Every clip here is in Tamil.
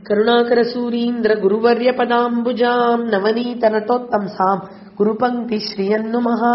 கருணாகரசூரீந்திர குருவர்ய பதாம்புஜாம் நவநீதனட்டோத்தம்சாம் குருபங்கி ஸ்ரீயன்னுமஹா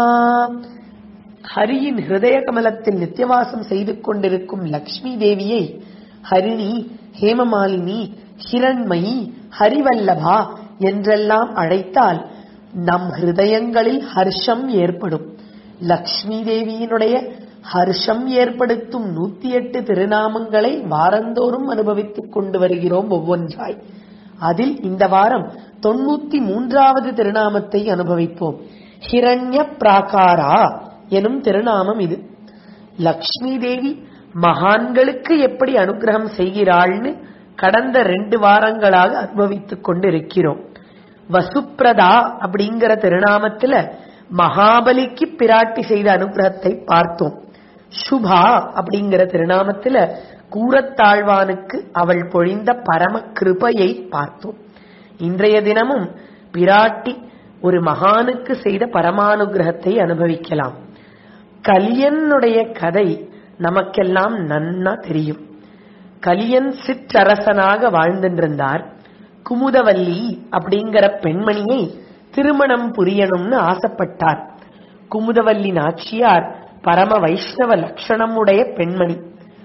ஹரியின் ஹிருதய கமலத்தில் நித்தியவாசம் செய்து கொண்டிருக்கும் லக்ஷ்மி தேவியை ஹரிணி ஹேமமாலினி ஹிரண்மயி ஹரிவல்லபா என்றெல்லாம் அழைத்தால் நம் ஹிருதயங்களில் ஹர்ஷம் ஏற்படும் லக்ஷ்மி தேவியினுடைய ஹர்ஷம் ஏற்படுத்தும் நூத்தி எட்டு திருநாமங்களை வாரந்தோறும் அனுபவித்துக் கொண்டு வருகிறோம் ஒவ்வொன்றாய் அதில் இந்த வாரம் தொண்ணூத்தி மூன்றாவது திருநாமத்தை அனுபவிப்போம் ஹிரண்ய பிராகாரா எனும் திருநாமம் இது லக்ஷ்மி தேவி மகான்களுக்கு எப்படி அனுகிரகம் செய்கிறாள்னு கடந்த ரெண்டு வாரங்களாக அனுபவித்துக் கொண்டு இருக்கிறோம் வசுப்ரதா அப்படிங்கிற திருநாமத்துல மகாபலிக்கு பிராட்டி செய்த அனுகிரகத்தை பார்த்தோம் சுபா அப்படிங்கிற திருநாமத்துல கூரத்தாழ்வானுக்கு அவள் பொழிந்த பரம கிருபையை பார்த்தோம் இன்றைய தினமும் பிராட்டி ஒரு மகானுக்கு செய்த பரமானுகிரகத்தை அனுபவிக்கலாம் கலியனுடைய கதை நமக்கெல்லாம் நன்னா தெரியும் கலியன் சிற்றரசனாக வாழ்ந்துருந்தார் குமுதவல்லி அப்படிங்கிற பெண்மணியை திருமணம் புரியணும்னு ஆசைப்பட்டார் குமுதவல்லி நாச்சியார் பரம வைஷ்ணவ லட்சணம் உடைய பெண்மணி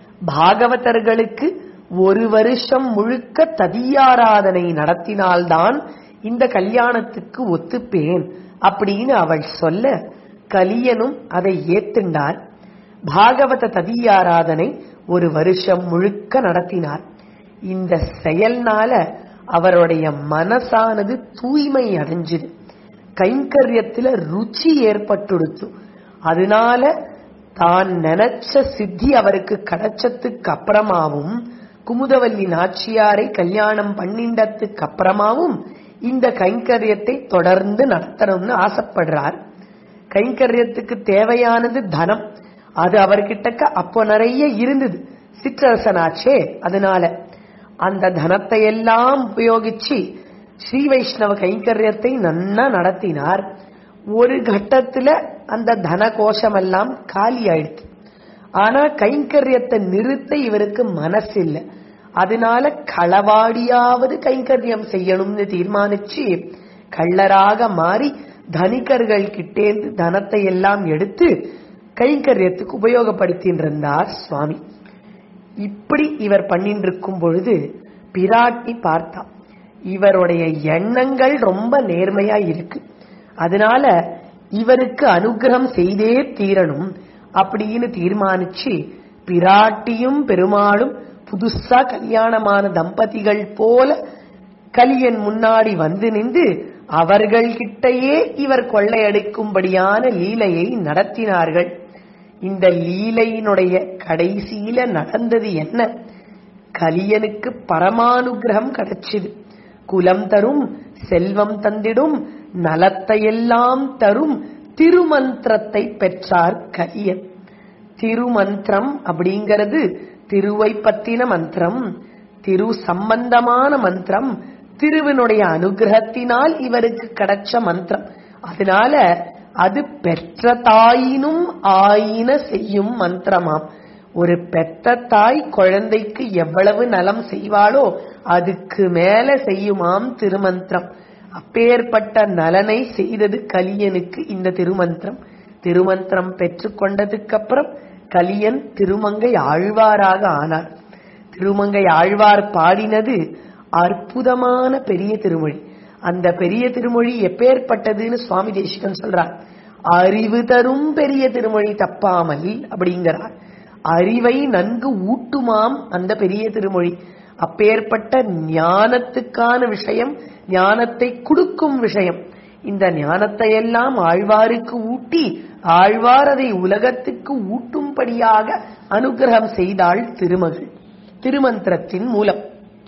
பாகவதர்களுக்கு ஒரு வருஷம் முழுக்க ததியாராதனை நடத்தினால்தான் இந்த கல்யாணத்துக்கு ஒத்துப்பேன் அப்படின்னு அவள் சொல்ல கலியனும் அதை ஏத்துண்டார் பாகவத ததியாராதனை ஒரு வருஷம் முழுக்க நடத்தினார் இந்த செயல்னால அவருடைய மனசானது தூய்மை அடைஞ்சுது கைங்கரியத்துல ருச்சி ஏற்பட்டுடுத்து அதனால தான் நினைச்ச சித்தி அவருக்கு கிடைச்சதுக்கு அப்புறமாவும் குமுதவல்லி நாச்சியாரை கல்யாணம் பண்ணிண்டத்துக்கு அப்புறமாவும் இந்த கைங்கரியத்தை தொடர்ந்து நடத்தணும்னு ஆசைப்படுறார் கைங்கரியத்துக்கு தேவையானது தனம் அது அவர்கிட்டக்க அப்போ நிறைய இருந்தது சிற்றரசனாச்சே அதனால அந்த தனத்தை எல்லாம் உபயோகிச்சு ஸ்ரீ வைஷ்ணவ கைங்கரியத்தை நன்னா நடத்தினார் ஒரு கட்டத்துல அந்த தன கோஷமெல்லாம் காலி ஆயிடுச்சு ஆனா கைங்கரியத்தை நிறுத்த இவருக்கு மனசு இல்லை அதனால களவாடியாவது கைங்கரியம் செய்யணும்னு தீர்மானிச்சு கள்ளராக மாறி தனிகர்கள் கிட்டேந்து தனத்தை எல்லாம் எடுத்து கைங்கரியத்துக்கு உபயோகப்படுத்தின்னு இருந்தார் சுவாமி இப்படி இவர் பண்ணிட்டு இருக்கும் பொழுது பிராட்டி பார்த்தா இவருடைய எண்ணங்கள் ரொம்ப நேர்மையா இருக்கு அதனால இவருக்கு அனுகிரகம் செய்தே தீரணும் அப்படின்னு தீர்மானிச்சு பிராட்டியும் பெருமாளும் புதுசா கல்யாணமான தம்பதிகள் போல கலியன் முன்னாடி வந்து நின்று அவர்கள்கிட்டயே இவர் கொள்ளையடிக்கும்படியான லீலையை நடத்தினார்கள் இந்த லீலையினுடைய கடைசியில நடந்தது என்ன கலியனுக்கு பரமானுகிரகம் கிடைச்சது குலம் தரும் செல்வம் தந்திடும் நலத்தையெல்லாம் தரும் திருமந்திரத்தை பெற்றார் கலியன் திருமந்திரம் அப்படிங்கிறது திருவை பத்தின மந்திரம் திரு சம்பந்தமான மந்திரம் திருவினுடைய அனுகிரகத்தினால் இவருக்கு கிடைச்ச மந்திரம் அதனால அது பெற்ற தாயினும் ஆயின செய்யும் மந்திரமாம் ஒரு பெற்ற தாய் குழந்தைக்கு எவ்வளவு நலம் செய்வாளோ அதுக்கு மேல செய்யுமாம் திருமந்திரம் அப்பேற்பட்ட நலனை செய்தது கலியனுக்கு இந்த திருமந்திரம் திருமந்திரம் பெற்று கொண்டதுக்கு அப்புறம் கலியன் திருமங்கை ஆழ்வாராக ஆனார் திருமங்கை ஆழ்வார் பாடினது அற்புதமான பெரிய திருமொழி அந்த பெரிய திருமொழி எப்பேற்பட்டதுன்னு சுவாமி தேசிகன் சொல்றார் அறிவு தரும் பெரிய திருமொழி தப்பாமல் அப்படிங்கிறார் அறிவை நன்கு ஊட்டுமாம் அந்த பெரிய திருமொழி அப்பேற்பட்ட ஞானத்துக்கான விஷயம் ஞானத்தை கொடுக்கும் விஷயம் இந்த ஞானத்தை எல்லாம் ஆழ்வாருக்கு ஊட்டி ஆழ்வார் அதை உலகத்துக்கு ஊட்டும்படியாக அனுகிரகம் செய்தாள் திருமகள் திருமந்திரத்தின் மூலம்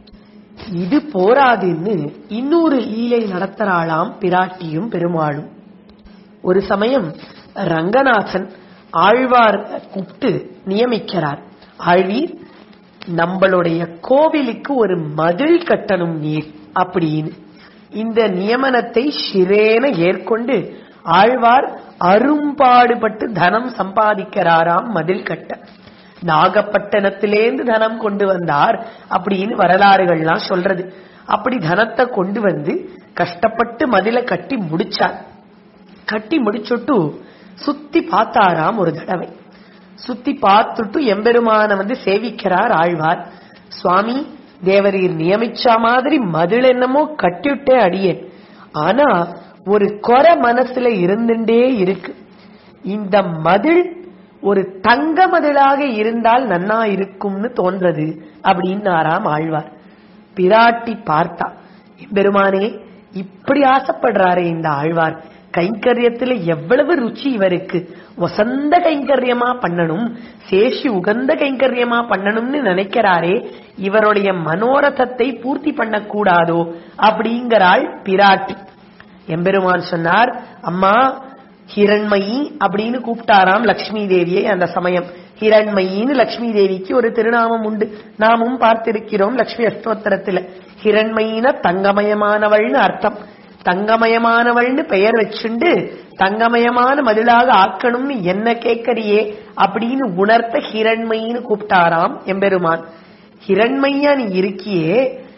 இது போராதுன்னு இன்னொரு லீலை நடத்துறாளாம் பிராட்டியும் பெருமாளும் ஒரு சமயம் ரங்கநாதன் ஆழ்வார் கூப்பிட்டு நியமிக்கிறார் ஆழ்வீர் நம்மளுடைய கோவிலுக்கு ஒரு மதில் கட்டணும் நீர் அப்படின்னு இந்த நியமனத்தை சிரேன ஏற்கொண்டு ஆழ்வார் அரும்பாடுபட்டு தனம் சம்பாதிக்கிறாராம் மதில் கட்ட நாகப்பட்டினத்திலேந்து தனம் கொண்டு வந்தார் அப்படின்னு வரலாறுகள்லாம் சொல்றது அப்படி தனத்தை கொண்டு வந்து கஷ்டப்பட்டு மதில கட்டி முடிச்சார் கட்டி முடிச்சுட்டு சுத்தி பார்த்தாராம் ஒரு தடவை சுத்தி பார்த்துட்டு எம்பெருமான வந்து சேவிக்கிறார் ஆழ்வார் சுவாமி தேவரீர் நியமிச்ச மாதிரி மதில் என்னமோ கட்டிவிட்டே அடியேன் ஆனா ஒரு கொரை மனசுல இருந்துட்டே இருக்கு இந்த மதில் ஒரு தங்க மதிலாக இருந்தால் நன்னா இருக்கும்னு தோன்றது அப்படின்னாராம் ஆழ்வார் பிராட்டி பார்த்தா பெருமானே இப்படி ஆசைப்படுறாரே இந்த ஆழ்வார் கைங்கரியத்துல எவ்வளவு ருச்சி இவருக்கு வசந்த கைங்கரியமா பண்ணணும் சேஷி உகந்த கைங்கரியமா பண்ணணும்னு நினைக்கிறாரே இவருடைய மனோரதத்தை பூர்த்தி பண்ணக்கூடாதோ அப்படிங்கிறாள் பிராட்டி எம்பெருமான் சொன்னார் அம்மா ஹிரண்மயி அப்படின்னு கூப்பிட்டாராம் லக்ஷ்மி தேவியை அந்த சமயம் ஹிரண்மயின்னு லக்ஷ்மி தேவிக்கு ஒரு திருநாமம் உண்டு நாமும் பார்த்திருக்கிறோம் லக்ஷ்மி அஸ்தோத்திரத்துல ஹிரண்மயின தங்கமயமானவள்னு அர்த்தம் தங்கமயமானவள்னு பெயர் வச்சுண்டு தங்கமயமான மதிலாக ஆக்கணும்னு என்ன கேட்கறியே அப்படின்னு உணர்த்த ஹிரண்மயின்னு கூப்பிட்டாராம் எம்பெருமான் ஹிரண்மையா நீ இருக்கியே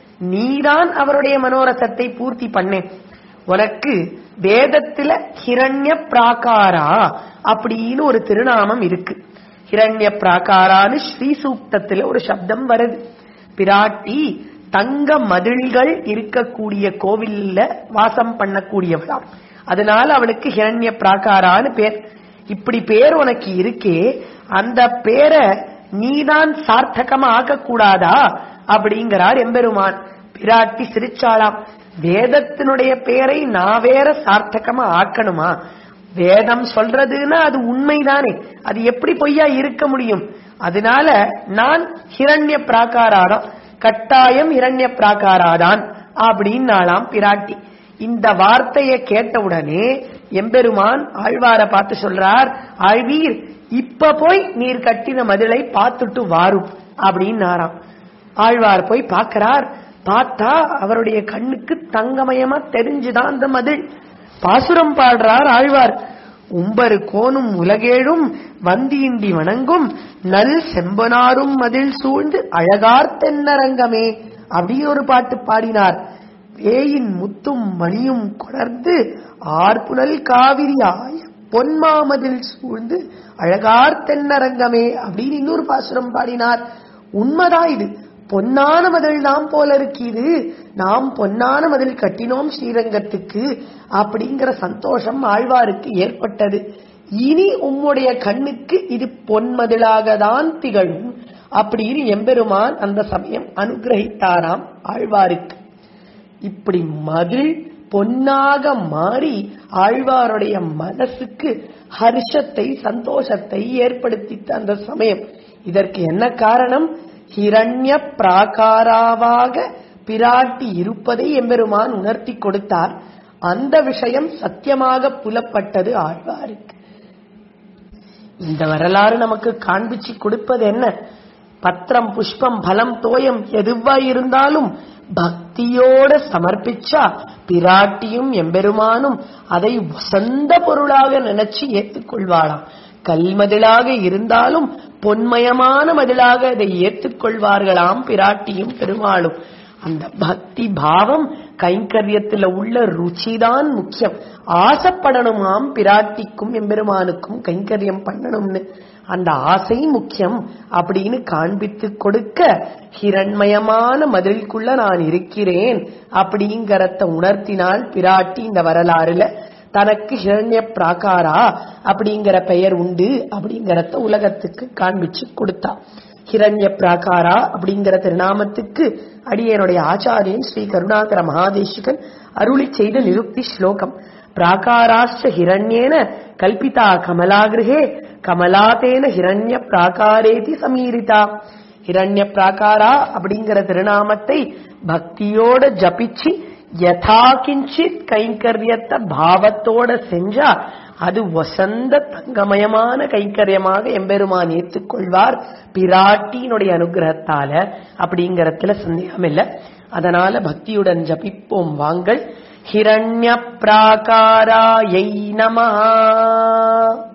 நீதான் அவருடைய மனோரசத்தை பூர்த்தி பண்ணேன் உனக்கு வேதத்துல ஹிரண்ய பிராகாரா அப்படின்னு ஒரு திருநாமம் இருக்கு ஹிரண்ய பிராகாரான்னு ஸ்ரீ சூக்தத்துல ஒரு சப்தம் வருது பிராட்டி தங்க மதில்கள் இருக்கக்கூடிய கோவில்ல வாசம் பண்ணக்கூடியவளாம் அதனால அவளுக்கு ஹிரண்ய பிராகாரான்னு பேர் இப்படி பேர் உனக்கு இருக்கே அந்த பேரை நீதான் சார்த்தகமா ஆக்கக்கூடாதா அப்படிங்கிறார் எம்பெருமான் பிராட்டி சிரிச்சாளாம் வேதத்தினுடைய பெயரை நான் வேற சார்த்தகமா ஆக்கணுமா வேதம் சொல்றதுன்னா அது உண்மைதானே அது எப்படி பொய்யா இருக்க முடியும் அதனால நான் ஹிரண்ய பிராகாராதான் கட்டாயம் இரண்ய பிராகாராதான் அப்படின்னாலாம் பிராட்டி இந்த வார்த்தையை கேட்டவுடனே எம்பெருமான் ஆழ்வார பார்த்து சொல்றார் ஆழ்வீர் இப்ப போய் நீர் கட்டின மதிலை பார்த்துட்டு வாரும் அப்படின்னாராம் ஆழ்வார் போய் பார்க்கிறார் பார்த்தா அவருடைய கண்ணுக்கு தங்கமயமா தெரிஞ்சுதான் அந்த மதில் பாசுரம் பாடுறார் ஆழ்வார் உம்பரு கோணும் உலகேழும் வந்தியின்றி வணங்கும் நல் செம்பனாரும் மதில் சூழ்ந்து அழகார் தென்னரங்கமே அப்படின்னு ஒரு பாட்டு பாடினார் வேயின் முத்தும் மணியும் கொடர்ந்து ஆர்புனல் காவிரி ஆய பொன்மாமதில் சூழ்ந்து அழகார் தென்னரங்கமே அப்படின்னு இன்னொரு பாசுரம் பாடினார் உண்மைதான் இது பொன்னான மதில் நாம் போல இருக்குது நாம் பொன்னான மதில் கட்டினோம் ஸ்ரீரங்கத்துக்கு அப்படிங்கிற சந்தோஷம் ஆழ்வாருக்கு ஏற்பட்டது இனி உம்முடைய கண்ணுக்கு இது பொன்மதிலாக தான் திகழும் அப்படின்னு எம்பெருமான் அந்த சமயம் அனுகிரகித்தாராம் ஆழ்வாருக்கு இப்படி மதில் பொன்னாக மாறி ஆழ்வாருடைய மனசுக்கு ஹர்ஷத்தை சந்தோஷத்தை ஏற்படுத்தித்த அந்த சமயம் இதற்கு என்ன காரணம் ஹிரண்ய பிராகாராவாக பிராட்டி இருப்பதை எம்பெருமான் உணர்த்தி கொடுத்தார் அந்த விஷயம் சத்தியமாக புலப்பட்டது ஆழ்வாருக்கு இந்த வரலாறு நமக்கு காண்பிச்சு கொடுப்பது என்ன பத்திரம் புஷ்பம் பலம் தோயம் எதுவா இருந்தாலும் பக்தியோட சமர்ப்பிச்சா பிராட்டியும் எம்பெருமானும் அதை வசந்த பொருளாக நினைச்சு ஏத்துக்கொள்வாளாம் கல்மதிலாக இருந்தாலும் பொன்மயமான மதிலாக அதை ஏற்றுக்கொள்வார்களாம் பிராட்டியும் பெருமாளும் அந்த பக்தி பாவம் கைங்கரியத்துல உள்ள ருச்சிதான் முக்கியம் ஆசைப்படணுமாம் பிராட்டிக்கும் எம்பெருமானுக்கும் கைங்கரியம் பண்ணணும்னு அந்த ஆசை முக்கியம் அப்படின்னு காண்பித்து கொடுக்க ஹிரண்மயமான மதிலுக்குள்ள நான் இருக்கிறேன் அப்படிங்கறத உணர்த்தினால் பிராட்டி இந்த வரலாறுல தனக்கு ஹிரண்ய பிராகாரா அப்படிங்கிற பெயர் உண்டு அப்படிங்கறத உலகத்துக்கு காண்பிச்சு கொடுத்தா ஹிரண்ய பிராகாரா அப்படிங்கிற திருநாமத்துக்கு அடியனுடைய ஆச்சாரியன் ஸ்ரீ கருணாகர மகாதேசிகன் அருளி செய்த நிருக்தி ஸ்லோகம் பிராகாராஷ்ட ஹிரண்யேன கல்பிதா கமலாகிருஹே கமலாதேன ஹிரண்ய பிராகாரேதி சமீரிதா ஹிரண்ய பிராகாரா அப்படிங்கிற திருநாமத்தை பக்தியோட ஜபிச்சு யதா கிஞ்சித் கைங்கரியத்தை பாவத்தோட செஞ்சா அது வசந்த தங்கமயமான கைங்கரியமாக எம்பெருமான் ஏற்றுக்கொள்வார் பிராட்டியினுடைய அனுகிரகத்தால அப்படிங்கறதுல சந்தேகம் இல்ல அதனால பக்தியுடன் ஜபிப்போம் வாங்கள் ஹிரண்ய பிராகாராயை நமஹா